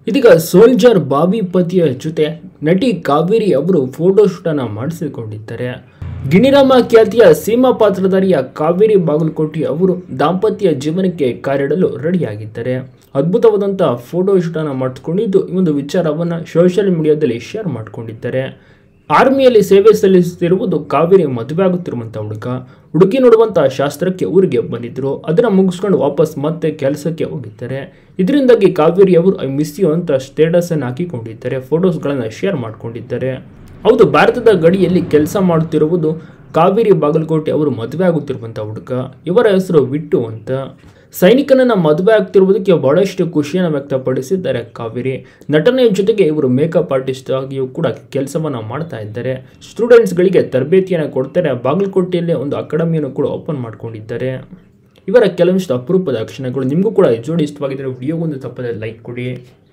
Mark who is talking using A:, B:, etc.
A: ಇದೀಗ ಸೋಲ್ಜರ್ ಬಾಬಿ ಪತಿಯ ಜೊತೆ ನಟಿ ಕಾವೇರಿ ಅವರು ಫೋಟೋಶೂಟ್ ಅನ್ನ ಮಾಡಿಸಿಕೊಂಡಿದ್ದಾರೆ ಗಿಣಿರಾಮ ಖ್ಯಾತಿಯ ಸೀಮಾ ಪಾತ್ರಧಾರಿಯ ಕಾವೇರಿ ಬಾಗಲಕೋಟೆ ಅವರು ದಾಂಪತ್ಯ ಜೀವನಕ್ಕೆ ಕಾರಿಡಲು ರೆಡಿಯಾಗಿದ್ದಾರೆ ಅದ್ಭುತವಾದಂಥ ಫೋಟೋಶೂಟ್ ಅನ್ನ ಮಾಡಿಕೊಂಡಿದ್ದು ಈ ಒಂದು ವಿಚಾರವನ್ನ ಸೋಷಿಯಲ್ ಮೀಡಿಯಾದಲ್ಲಿ ಶೇರ್ ಮಾಡಿಕೊಂಡಿದ್ದಾರೆ ಆರ್ಮಿಯಲ್ಲಿ ಸೇವೆ ಸಲ್ಲಿಸುತ್ತಿರುವುದು ಕಾವೇರಿ ಮದುವೆ ಆಗುತ್ತಿರುವಂಥ ಹುಡುಗ ಹುಡುಗಿ ನೋಡುವಂಥ ಶಾಸ್ತ್ರಕ್ಕೆ ಊರಿಗೆ ಬಂದಿದ್ರು ಅದನ್ನು ಮುಗಿಸ್ಕೊಂಡು ವಾಪಸ್ ಮತ್ತೆ ಕೆಲಸಕ್ಕೆ ಹೋಗಿದ್ದಾರೆ ಇದರಿಂದಾಗಿ ಕಾವೇರಿ ಅವರು ಐ ಮಿಸ್ ಯು ಅಂತ ಸ್ಟೇಟಸ್ ಅನ್ನು ಹಾಕಿಕೊಂಡಿದ್ದಾರೆ ಫೋಟೋಸ್ಗಳನ್ನು ಶೇರ್ ಮಾಡಿಕೊಂಡಿದ್ದಾರೆ ಹೌದು ಭಾರತದ ಗಡಿಯಲ್ಲಿ ಕೆಲಸ ಮಾಡುತ್ತಿರುವುದು ಕಾವೇರಿ ಬಾಗಲಕೋಟೆ ಅವರು ಮದುವೆ ಆಗುತ್ತಿರುವಂಥ ಹುಡುಗ ಇವರ ಹೆಸರು ವಿಟ್ಟು ಅಂತ ಸೈನಿಕನನ್ನ ಮದುವೆ ಆಗ್ತಿರುವುದಕ್ಕೆ ಬಹಳಷ್ಟು ಖುಷಿಯನ್ನು ವ್ಯಕ್ತಪಡಿಸಿದ್ದಾರೆ ಕಾವೇರಿ ನಟನೆಯ ಜೊತೆಗೆ ಇವರು ಮೇಕಪ್ ಆರ್ಟಿಸ್ಟ್ ಆಗಿಯೂ ಕೂಡ ಕೆಲಸವನ್ನ ಮಾಡ್ತಾ ಇದ್ದಾರೆ ಸ್ಟೂಡೆಂಟ್ಸ್ಗಳಿಗೆ ತರಬೇತಿಯನ್ನು ಕೊಡ್ತಾರೆ ಬಾಗಲಕೋಟೆಯಲ್ಲಿ ಒಂದು ಅಕಾಡೆಮಿಯನ್ನು ಕೂಡ ಓಪನ್ ಮಾಡ್ಕೊಂಡಿದ್ದಾರೆ ಇವರ ಕೆಲವೊಂದಿಷ್ಟು ಅಪರೂಪದ ಕ್ಷಣಗಳು ನಿಮಗೂ ಕೂಡ ಈ ಜೋಡಿ ಇಷ್ಟವಾಗಿದ್ದರೆ ವಿಡಿಯೋಗೊಂದು ತಪ್ಪದೆ ಲೈಕ್ ಕೊಡಿ